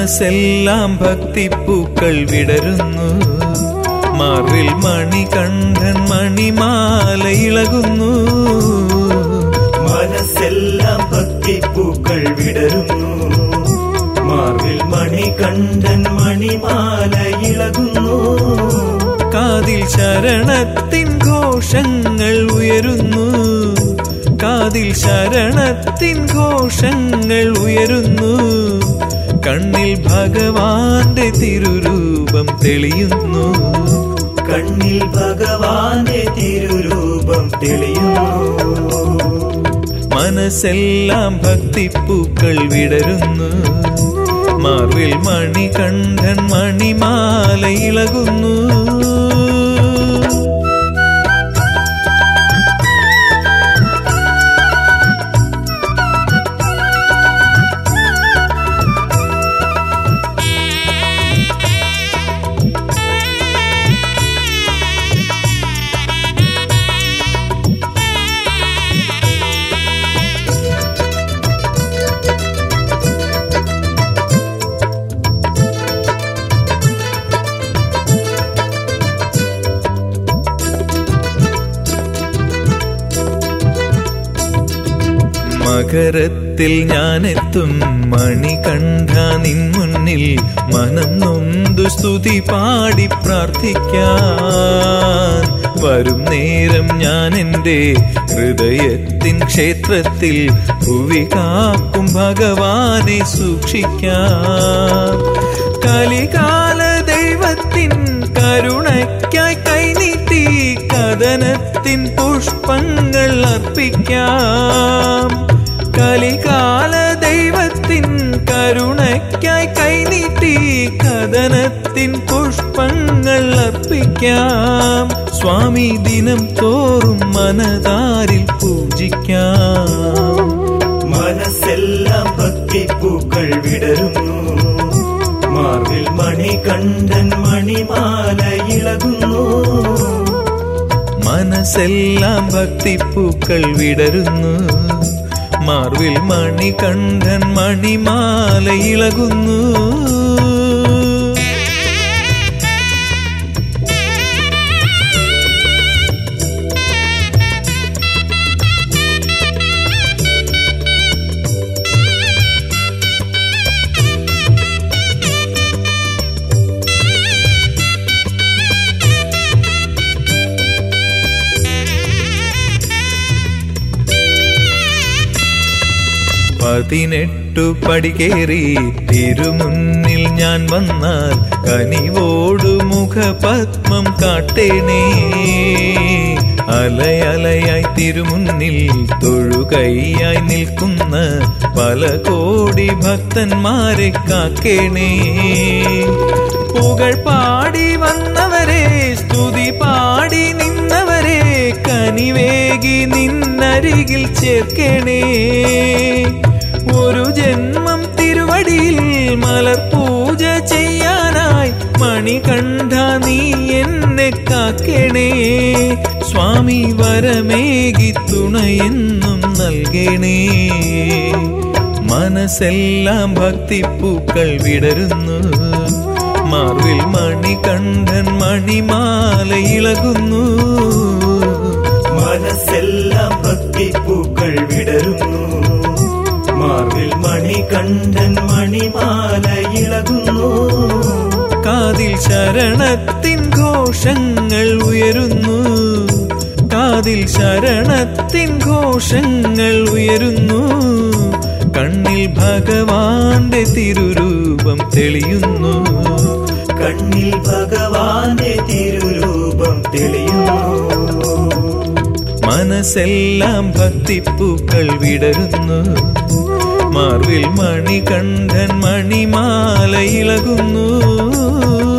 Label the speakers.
Speaker 1: മനസ്സെല്ലാം ഭക്തിപ്പൂക്കൾ വിടരുന്നു മാറിൽ മണികണ്ഠൻ മണിമാല ഇളകുന്നു
Speaker 2: മനസ്സെല്ലാം ഭക്തിപ്പൂക്കൾ വിടരുന്നു മാർവിൽ മണികണ്ഠൻ മണിമാല ഇളകുന്നു
Speaker 1: കാതിൽ ശരണത്തിൻ ഘോഷങ്ങൾ ഉയരുന്നു കാതിൽ ശരണത്തിൻ ഘോഷങ്ങൾ ഉയരുന്നു കണ്ണിൽ ഭഗവാന്റെ തിരുരൂപം തെളിയുന്നു
Speaker 2: കണ്ണിൽ ഭഗവാന്റെ തിരുരൂപം തെളിയുന്നു
Speaker 1: മനസ്സെല്ലാം ഭക്തിപ്പൂക്കൾ വിടരുന്നു മാർവിൽ മണികണ്ഠൻ മണിമാല ഇളകുന്നു മകരത്തിൽ ഞാനെത്തും മണികണ്ഠ നിൻ മുന്നിൽ മനം നൊന്തു സ്തുതി പാടി പ്രാർത്ഥിക്കാൻ വരും നേരം ഞാൻ എൻ്റെ ഹൃദയത്തിൻ ക്ഷേത്രത്തിൽ ഭുവി കാക്കും ഭഗവാനെ സൂക്ഷിക്കാം കലികാല ദൈവത്തിൻ കരുണയ്ക്കായി കൈനീട്ടി കഥനത്തിൻ പുഷ്പങ്ങൾ അർപ്പിക്കാം കലികാല ദൈവത്തിൻ കരുണയ്ക്കായി കൈനീട്ടി കഥനത്തിൻ പുഷ്പങ്ങൾ അർപ്പിക്കാം സ്വാമി ദിനം തോറും മനതാരിൽ പൂജിക്കാം
Speaker 2: മനസ്സെല്ലാം ഭക്തിപ്പൂക്കൾ വിടരുന്നു മാർവിൽ മണികണ്ഠൻ മണിമാല ഇളകുന്നു
Speaker 1: മനസ്സെല്ലാം ഭക്തിപ്പൂക്കൾ വിടരുന്നു മാർവിൽ മണികണ്ഠൻ മണിമാല ഇളകുന്നു പതിനെട്ടു പടി കേറി തിരുമുന്നിൽ ഞാൻ വന്നാൽ കനിവോടു മുഖപത്മം കാട്ടേണേ അലയലയായി തിരുമുന്നിൽ തൊഴുകൈയായി നിൽക്കുന്ന പല കോടി ഭക്തന്മാരെ കാക്കേണേ പുകൾ പാടി വന്നവരെ സ്തുതി പാടി നിന്നവരെ കനിവേകി നിന്നരികിൽ ചേർക്കണേ ഒരു ജന്മം തിരുവടിയിൽ മലർപൂജ ചെയ്യാനായി മണികണ്ഠ നീ എന്നെ കാക്കണേ സ്വാമി വരമേകി തുണയെന്നും നൽകണേ മനസ്സെല്ലാം ഭക്തിപ്പൂക്കൾ വിടരുന്നു മാർവിൽ മണികണ്ഠൻ മണിമാല ഇളകുന്നു
Speaker 2: മനസ്സെല്ലാം ഭക്തിപ്പൂക്കൾ വിടരുന്നു മാർവിൽ മണികണ്ഠൻ മണിമാല ഇളകുന്നു
Speaker 1: കാതിൽ ശരണത്തിൻ ഘോഷങ്ങൾ ഉയരുന്നു കാതിൽ ശരണത്തിൻ ഘോഷങ്ങൾ ഉയരുന്നു കണ്ണിൽ ഭഗവാന്റെ തിരുരൂപം തെളിയുന്നു
Speaker 2: കണ്ണിൽ ഭഗവാന്റെ തിരുരൂപം തെളിയുന്നു
Speaker 1: മനസ്സെല്ലാം ഭക്തിപ്പൂക്കൾ വിടരുന്നു മാർവിൽ മണികണ്ഠൻ മണിമാല ഇളകുന്നു